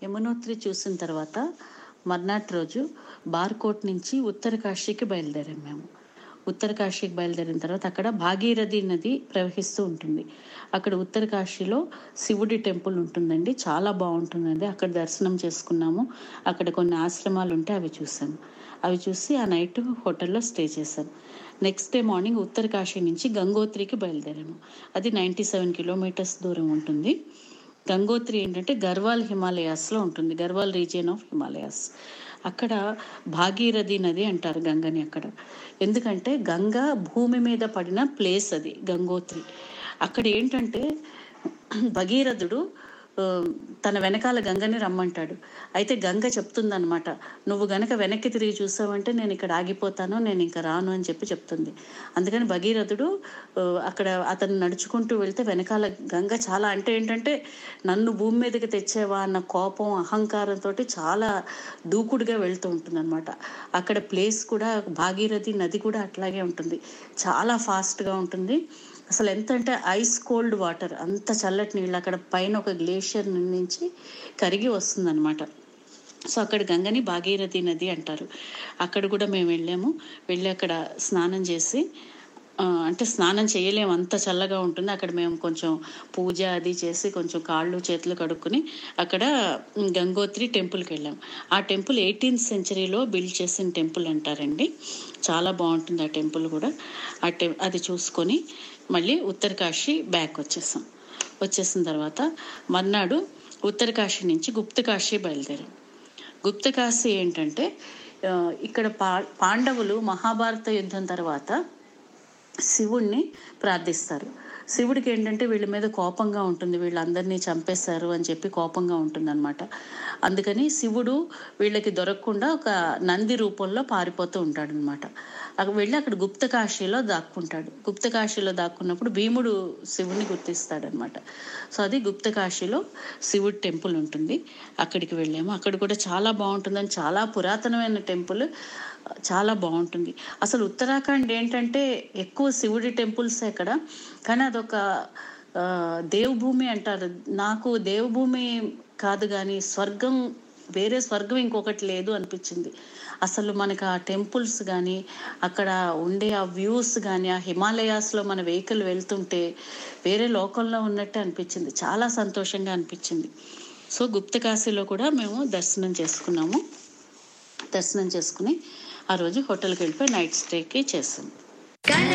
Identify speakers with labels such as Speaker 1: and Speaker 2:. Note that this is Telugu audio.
Speaker 1: యమునోత్రి చూసిన తర్వాత మర్నాటి రోజు బార్కోట్ నుంచి ఉత్తర కాశీకి బయలుదేరాం మేము ఉత్తర కాశీకి బయలుదేరిన తర్వాత అక్కడ భాగీరథి నది ప్రవహిస్తూ ఉంటుంది అక్కడ ఉత్తర కాశీలో శివుడి టెంపుల్ ఉంటుందండి చాలా బాగుంటుందండి అక్కడ దర్శనం చేసుకున్నాము అక్కడ కొన్ని ఆశ్రమాలు ఉంటే అవి చూసాము అవి చూసి ఆ నైట్ హోటల్లో స్టే చేశాను next day morning Uttarkashi నుంచి గంగోత్రికి బయలుదేరాము అది నైంటీ సెవెన్ కిలోమీటర్స్ దూరం ఉంటుంది గంగోత్రి ఏంటంటే గర్వాల్ హిమాలయాస్లో ఉంటుంది గర్వాల్ రీజియన్ ఆఫ్ హిమాలయాస్ అక్కడ భాగీరథి నది అంటారు గంగని అక్కడ ఎందుకంటే గంగ భూమి మీద పడిన ప్లేస్ అది గంగోత్రి అక్కడ ఏంటంటే భగీరథుడు ఆ, తన వెనకాల గంగని రమ్మంటాడు అయితే గంగ చెప్తుందనమాట నువ్వు గనక వెనక్కి తిరిగి చూసావంటే నేను ఇక్కడ ఆగిపోతాను నేను ఇంకా రాను అని చెప్పి చెప్తుంది అందుకని భగీరథుడు ఆ, అక్కడ అతను నడుచుకుంటూ వెళ్తే వెనకాల గంగ చాలా అంటే ఏంటంటే నన్ను భూమి మీదకి తెచ్చేవా అన్న కోపం అహంకారంతో చాలా దూకుడుగా వెళ్తూ ఉంటుంది అనమాట అక్కడ ప్లేస్ కూడా భాగీరథి నది కూడా అట్లాగే ఉంటుంది చాలా ఫాస్ట్గా ఉంటుంది అసలు ఎంత అంటే ఐస్ కోల్డ్ వాటర్ అంత చల్లటి నీళ్ళు అక్కడ పైన ఒక గ్లేషియర్ నుంచి కరిగి వస్తుందన్నమాట సో అక్కడ గంగని భాగీరథి నది అంటారు అక్కడ కూడా మేము వెళ్ళాము వెళ్ళి అక్కడ స్నానం చేసి ఆ, అంటే స్నానం చేయలేము అంత చల్లగా ఉంటుంది అక్కడ మేము కొంచెం పూజ అది చేసి కొంచెం కాళ్ళు చేతులు కడుక్కొని అక్కడ గంగోత్రి టెంపుల్కి వెళ్ళాం ఆ టెంపుల్ ఎయిటీన్త్ సెంచరీలో బిల్డ్ చేసిన టెంపుల్ అంటారండి చాలా బాగుంటుంది ఆ టెంపుల్ కూడా ఆ టెం అది చూసుకొని మళ్ళీ ఉత్తరకాశీ బ్యాక్ వచ్చేసాం వచ్చేసిన తర్వాత మర్నాడు ఉత్తరకాశీ నుంచి గుప్తకాశీ బయలుదేరాం గుప్తకాశీ ఏంటంటే ఆ, ఇక్కడ పా పాండవులు మహాభారత యుద్ధం తర్వాత శివుణ్ణి ప్రార్థిస్తారు శివుడికి ఏంటంటే వీళ్ళ మీద కోపంగా ఉంటుంది వీళ్ళందరినీ చంపేశారు అని చెప్పి కోపంగా ఉంటుంది అనమాట అందుకని శివుడు వీళ్ళకి దొరకకుండా ఒక నంది రూపంలో పారిపోతూ ఉంటాడు అనమాట అక్కడ వెళ్ళి అక్కడ గుప్తకాశీలో దాక్కుంటాడు గుప్తకాశీలో దాక్కున్నప్పుడు భీముడు శివుని గుర్తిస్తాడనమాట సో అది గుప్తకాశీలో శివుడి టెంపుల్ ఉంటుంది అక్కడికి వెళ్ళాము అక్కడ కూడా చాలా బాగుంటుందని చాలా పురాతనమైన టెంపుల్ చాలా బాగుంటుంది అసలు ఉత్తరాఖండ్ ఏంటంటే ఎక్కువ శివుడి టెంపుల్స్ అక్కడ కానీ అదొక ఆ, దేవభూమి అంటారు నాకు దేవభూమి కాదు కానీ స్వర్గం వేరే స్వర్గం ఇంకొకటి లేదు అనిపించింది అసలు మనకు ఆ టెంపుల్స్ కానీ అక్కడ ఉండే ఆ వ్యూస్ కానీ ఆ హిమాలయాస్లో మన వెహికల్ వెళ్తుంటే వేరే లోకంలో ఉన్నట్టే అనిపించింది చాలా సంతోషంగా అనిపించింది సో గుప్తకాశీలో కూడా మేము దర్శనం చేసుకున్నాము దర్శనం చేసుకుని ఆ రోజు హోటల్కి వెళ్ళిపోయి నైట్ స్టేకి చేసాం